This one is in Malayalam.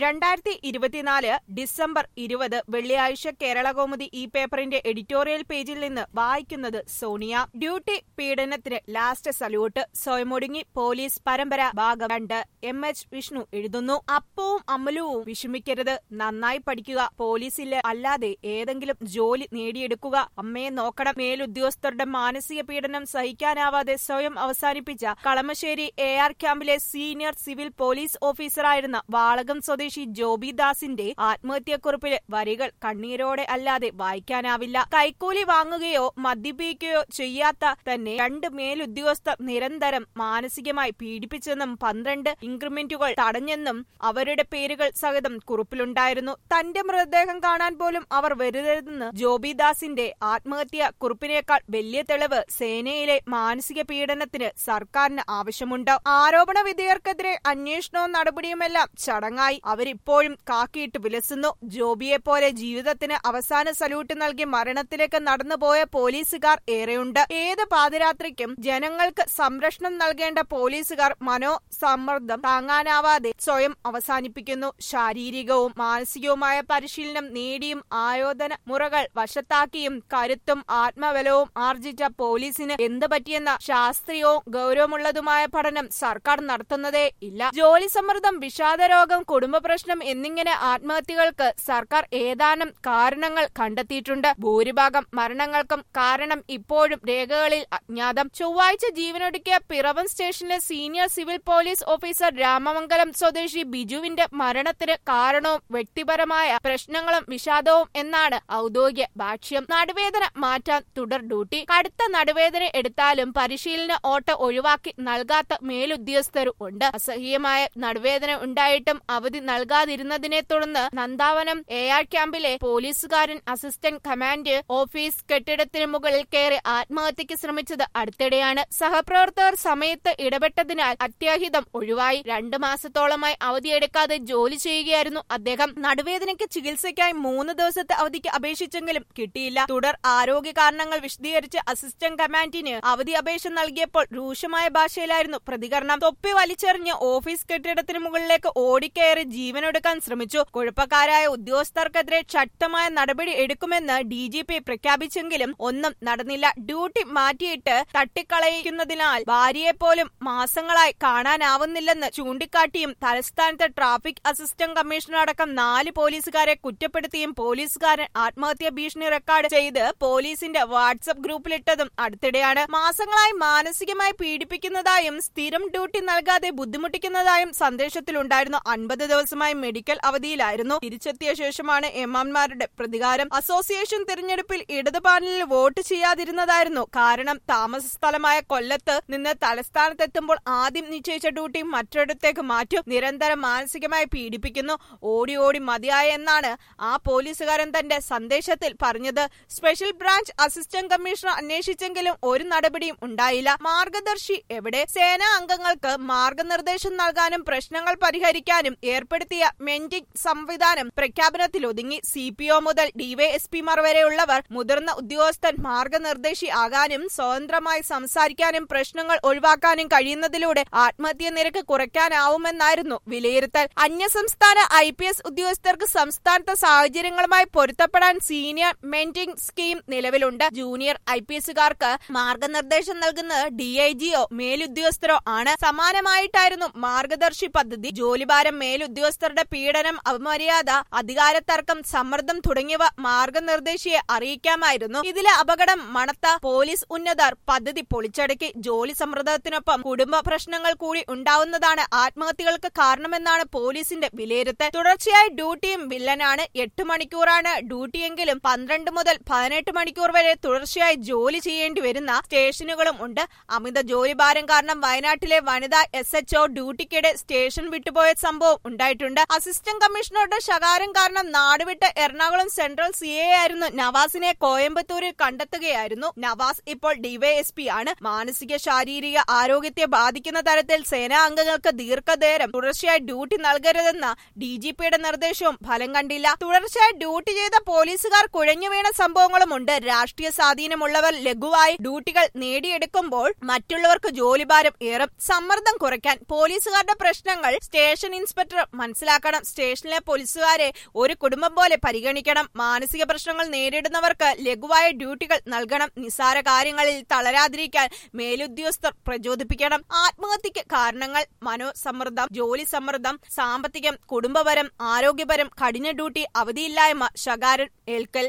രണ്ടായിരത്തി ഇരുപത്തിനാല് ഡിസംബർ ഇരുപത് വെള്ളിയാഴ്ച കേരളകൗമുദി ഈ പേപ്പറിന്റെ എഡിറ്റോറിയൽ പേജിൽ നിന്ന് വായിക്കുന്നത് സോണിയ ഡ്യൂട്ടി പീഡനത്തിന് ലാസ്റ്റ് സല്യൂട്ട് സ്വയമൊടുങ്ങി പോലീസ് പരമ്പര ഭാഗം രണ്ട് എം എച്ച് വിഷ്ണു എഴുതുന്നു അപ്പവും അമലുവും വിഷമിക്കരുത് നന്നായി പഠിക്കുക പോലീസിൽ അല്ലാതെ ഏതെങ്കിലും ജോലി നേടിയെടുക്കുക അമ്മയെ നോക്കണം മേലുദ്യോഗസ്ഥരുടെ മാനസിക പീഡനം സഹിക്കാനാവാതെ സ്വയം അവസാനിപ്പിച്ച കളമശ്ശേരി എ ആർ ക്യാമ്പിലെ സീനിയർ സിവിൽ പോലീസ് ഓഫീസറായിരുന്ന വാളകം സ്വദേശി ജോബി ദാസിന്റെ ആത്മഹത്യാക്കുറിപ്പിലെ വരികൾ കണ്ണീരോടെ അല്ലാതെ വായിക്കാനാവില്ല കൈക്കൂലി വാങ്ങുകയോ മദ്യപിക്കുകയോ ചെയ്യാത്ത തന്നെ രണ്ട് മേലുദ്യോഗസ്ഥർ നിരന്തരം മാനസികമായി പീഡിപ്പിച്ചെന്നും പന്ത്രണ്ട് ഇൻക്രിമെന്റുകൾ തടഞ്ഞെന്നും അവരുടെ പേരുകൾ സഹിതം കുറിപ്പിലുണ്ടായിരുന്നു തന്റെ മൃതദേഹം കാണാൻ പോലും അവർ വരുതരുതെന്ന് ജോബിദാസിന്റെ ആത്മഹത്യ കുറിപ്പിനേക്കാൾ വലിയ തെളിവ് സേനയിലെ മാനസിക പീഡനത്തിന് സർക്കാരിന് ആവശ്യമുണ്ട് ആരോപണ വിധേയർക്കെതിരെ അന്വേഷണവും നടപടിയുമെല്ലാം ചടങ്ങായി അവരിപ്പോഴും കാക്കിയിട്ട് വിലസുന്നു ജോബിയെ പോലെ ജീവിതത്തിന് അവസാന സല്യൂട്ട് നൽകി മരണത്തിലേക്ക് നടന്നുപോയ പോലീസുകാർ ഏറെയുണ്ട് ഏത് പാതിരാത്രിക്കും ജനങ്ങൾക്ക് സംരക്ഷണം നൽകേണ്ട പോലീസുകാർ മനോസമ്മർദ്ദം താങ്ങാനാവാതെ സ്വയം അവസാനിപ്പിക്കുന്നു ശാരീരികവും മാനസികവുമായ പരിശീലനം നേടിയും ആയോധന മുറകൾ വശത്താക്കിയും കരുത്തും ആത്മബലവും ആർജിച്ച പോലീസിന് എന്ത് പറ്റിയെന്ന ശാസ്ത്രീയവും ഗൗരവമുള്ളതുമായ പഠനം സർക്കാർ നടത്തുന്നതേ ഇല്ല ജോലി സമ്മർദ്ദം വിഷാദരോഗം കുടുംബ പ്രശ്നം എന്നിങ്ങനെ ആത്മഹത്യകൾക്ക് സർക്കാർ ഏതാനും കാരണങ്ങൾ കണ്ടെത്തിയിട്ടുണ്ട് ഭൂരിഭാഗം മരണങ്ങൾക്കും കാരണം ഇപ്പോഴും രേഖകളിൽ അജ്ഞാതം ചൊവ്വാഴ്ച ജീവനൊടുക്കിയ പിറവം സ്റ്റേഷനിലെ senior civil police officer Ramamangalam സ്വദേശി ബിജുവിന്റെ മരണത്തിന് കാരണവും വ്യക്തിപരമായ പ്രശ്നങ്ങളും വിഷാദവും എന്നാണ് ഔദ്യോഗിക ഭാഷ്യം നടുവേദന മാറ്റാൻ തുടർ ഡ്യൂട്ടി കടുത്ത നടുവേദന എടുത്താലും പരിശീലന ഓട്ട ഒഴിവാക്കി നൽകാത്ത മേലുദ്യോഗസ്ഥരും ഉണ്ട് അസഹ്യമായ നടുവേദന ഉണ്ടായിട്ടും അവധി നൽകാതിരുന്നതിനെ തുടർന്ന് നന്ദാവനം എ ആർ ക്യാമ്പിലെ പോലീസുകാരൻ അസിസ്റ്റന്റ് കമാൻഡ് ഓഫീസ് കെട്ടിടത്തിന് മുകളിൽ കയറി ആത്മഹത്യക്ക് ശ്രമിച്ചത് അടുത്തിടെയാണ് സഹപ്രവർത്തകർ സമയത്ത് ഇടപെട്ടതിനാൽ അത്യാഹിതം ഒഴിവായി രണ്ടു മാസത്തോളമായി അവധിയെടുക്കാതെ ജോലി ചെയ്യുകയായിരുന്നു അദ്ദേഹം നടുവേദനയ്ക്ക് ചികിത്സയ്ക്കായി മൂന്ന് ദിവസത്തെ അവധിക്ക് അപേക്ഷിച്ചെങ്കിലും കിട്ടിയില്ല തുടർ ആരോഗ്യ കാരണങ്ങൾ വിശദീകരിച്ച് അസിസ്റ്റന്റ് കമാൻഡിന് അവധി അപേക്ഷ നൽകിയപ്പോൾ രൂക്ഷമായ ഭാഷയിലായിരുന്നു പ്രതികരണം തൊപ്പി വലിച്ചെറിഞ്ഞ് ഓഫീസ് കെട്ടിടത്തിന് മുകളിലേക്ക് ഓടിക്കയറി ജീവനൊടുക്കാൻ ശ്രമിച്ചു കുഴപ്പക്കാരായ ഉദ്യോഗസ്ഥർക്കെതിരെ ശക്തമായ നടപടി എടുക്കുമെന്ന് ഡി ജി പി പ്രഖ്യാപിച്ചെങ്കിലും ഒന്നും നടന്നില്ല ഡ്യൂട്ടി മാറ്റിയിട്ട് തട്ടിക്കളയിക്കുന്നതിനാൽ ഭാര്യയെ പോലും മാസങ്ങളായി കാണാനാവുന്നില്ലെന്ന് ചൂണ്ടിക്കാട്ടിയും തലസ്ഥാനത്തെ ട്രാഫിക് അസിസ്റ്റന്റ് കമ്മീഷണർ അടക്കം നാല് പോലീസുകാരെ കുറ്റപ്പെടുത്തിയും പോലീസുകാരൻ ആത്മഹത്യാ ഭീഷണി റെക്കോർഡ് ചെയ്ത് പോലീസിന്റെ വാട്സപ്പ് ഗ്രൂപ്പിലിട്ടതും അടുത്തിടെയാണ് മാസങ്ങളായി മാനസികമായി പീഡിപ്പിക്കുന്നതായും സ്ഥിരം ഡ്യൂട്ടി നൽകാതെ ബുദ്ധിമുട്ടിക്കുന്നതായും സന്ദേശത്തിലുണ്ടായിരുന്നു അൻപത് ദിവസമായി മെഡിക്കൽ അവധിയിലായിരുന്നു തിരിച്ചെത്തിയ ശേഷമാണ് എംഎംമാരുടെ പ്രതികാരം അസോസിയേഷൻ തിരഞ്ഞെടുപ്പിൽ ഇടത് പാനലിൽ വോട്ട് ചെയ്യാതിരുന്നതായിരുന്നു കാരണം താമസ സ്ഥലമായ കൊല്ലത്ത് നിന്ന് തലസ്ഥാനത്തെത്തുമ്പോൾ ആദ്യം നിശ്ചയിച്ച ഡ്യൂട്ടി മറ്റൊരിടത്തേക്ക് മാറ്റും നിരന്തരം മാനസികമായി പീഡിപ്പിക്കുന്നു ഓടി ഓടി മതിയായ എന്നാണ് ആ പോലീസുകാരൻ തന്റെ സന്ദേശത്തിൽ പറഞ്ഞത് സ്പെഷ്യൽ ബ്രാഞ്ച് അസിസ്റ്റന്റ് കമ്മീഷണർ അന്വേഷിച്ചെങ്കിലും ഒരു നടപടിയും ഉണ്ടായില്ല മാർഗദർശി എവിടെ സേനാ അംഗങ്ങൾക്ക് മാർഗനിർദ്ദേശം നൽകാനും പ്രശ്നങ്ങൾ പരിഹരിക്കാനും ഏർപ്പെടുത്തിയ മെന്റിംഗ് സംവിധാനം പ്രഖ്യാപനത്തിൽ ഒതുങ്ങി സി പി ഒ മുതൽ ഡിവൈഎസ്പിമാർ വരെയുള്ളവർ മുതിർന്ന ഉദ്യോഗസ്ഥൻ മാർഗനിർദ്ദേശി ആകാനും സ്വതന്ത്രമായി സംസാരിക്കാനും പ്രശ്നങ്ങൾ ഒഴിവാക്കാനും കഴിയുന്നതിലൂടെ ആത്മഹത്യ നിരക്ക് കുറയ്ക്കാനാവുമെന്നായിരുന്നു വിലയിരുത്തൽ അന്യസംസ്ഥാന ഐ പി എസ് ഉദ്യോഗസ്ഥർക്ക് സംസ്ഥാനത്തെ സാഹചര്യങ്ങളുമായി പൊരുത്തപ്പെടാൻ സീനിയർ മെന്റിംഗ് സ്കീം നിലവിലുണ്ട് ജൂനിയർ ഐ പി എസുകാർക്ക് മാർഗനിർദ്ദേശം നൽകുന്നത് ഡി ഐ ജിയോ മേലുദ്യോഗസ്ഥരോ ആണ് സമാനമായിട്ടായിരുന്നു മാർഗദർശി പദ്ധതി ജോലിഭാരം മേലുദ്യോഗസ്ഥരുടെ പീഡനം അപമര്യാദ അധികാരത്തർക്കം സമ്മർദ്ദം തുടങ്ങിയവ മാർഗനിർദ്ദേശിയെ അറിയിക്കാമായിരുന്നു ഇതിലെ അപകടം മണത്ത പോലീസ് ഉന്നതർ പദ്ധതി പൊളിച്ചടക്കി ജോലി സമ്മർദ്ദത്തിനൊപ്പം കുടുംബ പ്രശ്നങ്ങൾ കൂടി ഉണ്ടാവുന്നതാണ് ആത്മഹത്യകൾക്ക് കാരണമെന്നാണ് പോലീസിന്റെ വിലയിരുത്തൽ തുടർച്ചയായി ഡ്യൂട്ടിയും വില്ലനാണ് എട്ട് മണിക്കൂറാണ് ഡ്യൂട്ടിയെങ്കിലും പന്ത്രണ്ട് മുതൽ പതിനെട്ട് മണിക്കൂർ വരെ തുടർച്ചയായി ജോലി ചെയ്യേണ്ടി വരുന്ന സ്റ്റേഷനുകളും ഉണ്ട് അമിത ജോലിഭാരം കാരണം വയനാട്ടിലെ വനിതാ എസ് എച്ച്ഒ ഡ്യൂട്ടിക്കിടെ സ്റ്റേഷൻ വിട്ടുപോയ സംഭവം ഉണ്ടായിട്ടുണ്ട് അസിസ്റ്റന്റ് കമ്മീഷണറുടെ ശകാരം കാരണം നാടുവിട്ട് എറണാകുളം സെൻട്രൽ സി എ ആയിരുന്നു നവാസിനെ കോയമ്പത്തൂരിൽ കണ്ടെത്തുകയായിരുന്നു നവാസ് ഇപ്പോൾ ഡിവൈഎസ്പി ആണ് മാനസിക ശാരീരിക ആരോഗ്യത്തെ ബാധിക്കുന്ന തരത്തിൽ സേനാ അംഗങ്ങൾക്ക് ദീർഘനേരം തുടർച്ചയായി ഡ്യൂട്ടി നൽകരുതെന്ന ഡി ജി പിയുടെ നിർദ്ദേശവും ഫലം കണ്ടില്ല തുടർച്ചയായി ഡ്യൂട്ടി ചെയ്ത പോലീസുകാർ കുഴഞ്ഞു വീണ സംഭവങ്ങളുമുണ്ട് രാഷ്ട്രീയ സ്വാധീനമുള്ളവർ ലഘുവായി ഡ്യൂട്ടികൾ നേടിയെടുക്കുമ്പോൾ മറ്റുള്ളവർക്ക് ജോലിഭാരം ഏറും സമ്മർദ്ദം കുറയ്ക്കാൻ പോലീസുകാരുടെ പ്രശ്നങ്ങൾ സ്റ്റേഷൻ ഇൻസ്പെക്ടർ മനസ്സിലാക്കണം സ്റ്റേഷനിലെ പോലീസുകാരെ ഒരു കുടുംബം പോലെ പരിഗണിക്കണം മാനസിക പ്രശ്നങ്ങൾ നേരിടുന്നവർക്ക് ലഘുവായ ഡ്യൂട്ടികൾ നൽകണം നിസാര കാര്യങ്ങളിൽ തളരാതിരിക്കാൻ മേലുദ്യോഗസ്ഥർ പ്രചോദിപ്പിക്കണം ആത്മഹത്യക്ക് കാരണങ്ങൾ മനോസമ്മർദ്ദം ജോലി സമ്മർദ്ദം സാമ്പത്തികം കുടുംബപരം ആരോഗ്യപരം കഠിന ഡ്യൂട്ടി അവധിയില്ലായ്മ ശകാരം ഏൽക്കൽ